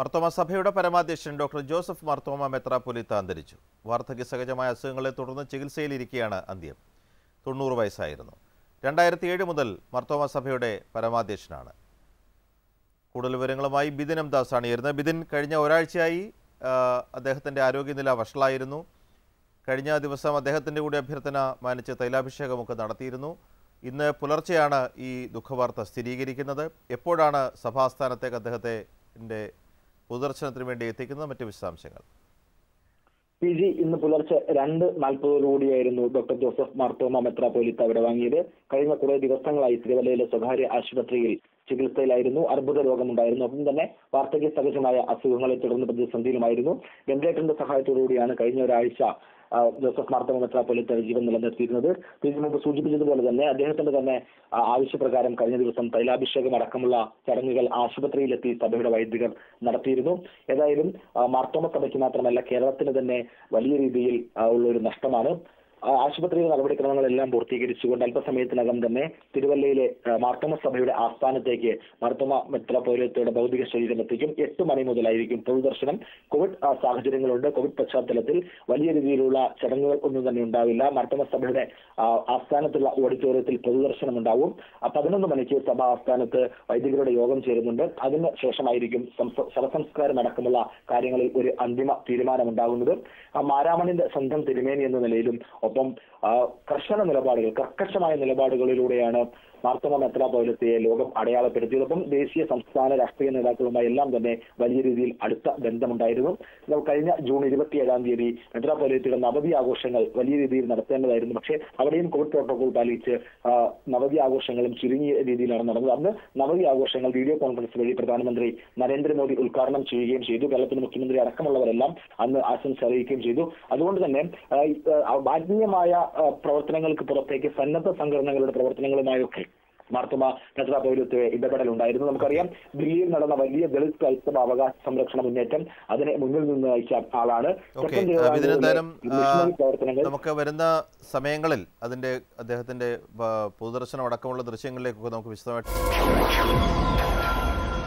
മർത്തോമ സഭയുടെ പരമാധ്യക്ഷൻ doctor Joseph Marthoma മെത്രാപ്പൊലിത്ത അന്തരിച്ചു വാർദ്ധക്യ സഹജമായ അസുഖങ്ങളെ തുടർന്ന് ചികിത്സയിലിരിക്കെയാണ് അന്ത്യം തൊണ്ണൂറ് വയസ്സായിരുന്നു രണ്ടായിരത്തി ഏഴ് മുതൽ മർത്തോമ സഭയുടെ പരമാധ്യക്ഷനാണ് കൂടുതൽ വിവരങ്ങളുമായി ബിദിൻ എം ദാസാണ് ചേരുന്നത് ബിദിൻ കഴിഞ്ഞ ഒരാഴ്ചയായി ആ, അദ്ദേഹത്തിൻ്റെ ആരോഗ്യനില വഷളായിരുന്നു കഴിഞ്ഞ ദിവസം അദ്ദേഹത്തിൻ്റെ കൂടി അഭ്യർത്ഥന മാനിച്ച് തൈലാഭിഷേകമൊക്കെ നടത്തിയിരുന്നു ഇന്ന് പുലർച്ചെയാണ് ഈ ദുഃഖവാർത്ത സ്ഥിരീകരിക്കുന്നത് എപ്പോഴാണ് സഭാസ്ഥാനത്തേക്ക് അദ്ദേഹത്തിൻ്റെ പൊതുദർശനത്തിന് വേണ്ടി എത്തിക്കുന്നത് മറ്റ് വിശദാംശങ്ങൾ പി ജി ഇന്ന് പുലർച്ചെ രണ്ട് നാൽപ്പതോടുകൂടിയായിരുന്നു ഡോക്ടർ ജോസഫ് മാർത്തോമ മെത്രാപോലിത്ത അവിടെ വാങ്ങിയത് കഴിഞ്ഞ കുറെ ദിവസങ്ങളായി തിരുവല്ലയിലെ സ്വകാര്യ ആശുപത്രിയിൽ ചികിത്സയിലായിരുന്നു അർബുദ രോഗമുണ്ടായിരുന്നു ഒപ്പം തന്നെ വാർദ്ധക്യ സഹജമായ അസുഖങ്ങളെ തുടർന്ന് പ്രതിസന്ധിയിലുമായിരുന്നു വെന്റിലേറ്ററിന്റെ സഹായത്തോടുകൂടിയാണ് കഴിഞ്ഞ ഒരാഴ്ച ആ, ജോസഫ് മാർത്തോമ മെത്രാപോലിത്ത ജീവൻ നിലനിർത്തിയിരുന്നത് പി ജി മുമ്പ് സൂചിപ്പിച്ചതുപോലെ തന്നെ അദ്ദേഹത്തിന്റെ തന്നെ ആ, ആവശ്യപ്രകാരം കഴിഞ്ഞ ദിവസം തൈലാഭിഷേകം അടക്കമുള്ള ചടങ്ങുകൾ ആശുപത്രിയിലെത്തി സഭയുടെ വൈദികർ നടത്തിയിരുന്നു ഏതായാലും ആ, മാർത്തോമ സഭയ്ക്ക് മാത്രമല്ല കേരളത്തിന് തന്നെ വലിയ രീതിയിൽ ആ, ഉള്ള ഒരു നഷ്ടമാണ് ആ, ആശുപത്രിയിലെ നടപടിക്രമങ്ങളെല്ലാം പൂർത്തീകരിച്ചുകൊണ്ട് അല്പസമയത്തിനകം തന്നെ തിരുവല്ലയിലെ ആ, മാർത്തോമ സഭയുടെ ആസ്ഥാനത്തേക്ക് മാർത്തോമ മെത്രാപോലിത്തയുടെ ഭൗതിക ശരീരം എത്തിക്കും എട്ട് മണി മുതലായിരിക്കും പൊതുദർശനം കോവിഡ് ആ, സാഹചര്യങ്ങളുണ്ട് കോവിഡ് പശ്ചാത്തലത്തിൽ വലിയ രീതിയിലുള്ള ചടങ്ങുകൾ ഒന്നും തന്നെ ഉണ്ടാവില്ല മാർത്തോമ സഭയുടെ ആ, ആസ്ഥാനത്തുള്ള ഓഡിറ്റോറിയത്തിൽ പൊതുദർശനം ഉണ്ടാവും ആ, പതിനൊന്ന് മണിക്ക് സഭ ആസ്ഥാനത്ത് വൈദികരുടെ യോഗം ചേരുന്നുണ്ട് അതിന് ശേഷമായിരിക്കും സംസ- ശവസംസ്കാരം അടക്കമുള്ള കാര്യങ്ങളിൽ ഒരു അന്തിമ തീരുമാനമുണ്ടാകുന്നത് ആ മാരാമണിന്റെ സ്വന്തം തിരുമേനി എന്ന നിലയിലും ഒപ്പം ആ, കർശന നിലപാടുകൾ കർക്കശമായ നിലപാടുകളിലൂടെയാണ് മാർത്തോമ മെത്രാപോലത്തെ ലോകം അടയാളപ്പെടുത്തിയതൊപ്പം ദേശീയ സംസ്ഥാന രാഷ്ട്രീയ നേതാക്കളുമായി എല്ലാം തന്നെ വലിയ രീതിയിൽ അടുത്ത ബന്ധമുണ്ടായിരുന്നു എന്നാൽ കഴിഞ്ഞ ജൂൺ ഇരുപത്തിയേഴാം തീയതി മെത്രാപോലത്തിയുടെ നവതി ആഘോഷങ്ങൾ വലിയ രീതിയിൽ നടത്തേണ്ടതായിരുന്നു പക്ഷേ അവിടെയും കോവിഡ് പ്രോട്ടോകോൾ പാലിച്ച് ആ, നവതി ആഘോഷങ്ങളും ചുരുങ്ങിയ രീതിയിലാണ് നടന്നത് അന്ന് നവതി ആഘോഷങ്ങൾ വീഡിയോ കോൺഫറൻസ് വഴി പ്രധാനമന്ത്രി നരേന്ദ്രമോദി ഉദ്ഘാടനം ചെയ്യുകയും ചെയ്തു കേരളത്തിന്റെ മുഖ്യമന്ത്രി അടക്കമുള്ളവരെല്ലാം അന്ന് ആശംസ അറിയിക്കുകയും ചെയ്തു അതുകൊണ്ട് തന്നെ ആ, ഈ, ആ, ആത്മീയമായ ആ, പ്രവർത്തനങ്ങൾക്ക് പുറത്തേക്ക് സന്നദ്ധ സംഘടനകളുടെ പ്രവർത്തനങ്ങളുമായൊക്കെ മാർത്തോമ മെത്രാപൗരത്വ ഇടപെടൽ ഉണ്ടായിരുന്നു നമുക്കറിയാം ദില്ലിയിൽ നടന്ന വലിയ ദളിത് ക്രൈസ്തവ അവകാശ സംരക്ഷണ മുന്നേറ്റം അതിനെ മുന്നിൽ നിന്ന് നയിച്ച ആളാണ് ഓക്കെ തെക്കൻ തിരുവിതാംകൂറിലെ ഇതിനെന്തായാലും മിഷണറി പ്രവർത്തനങ്ങൾ നമുക്ക് വരുന്ന സമയങ്ങളിൽ അതിൻ്റെ അദ്ദേഹത്തിൻ്റെ പൊതുദർശനം അടക്കമുള്ള ദൃശ്യങ്ങളിലേക്കൊക്കെ നമുക്ക് വിശദമായിട്ട്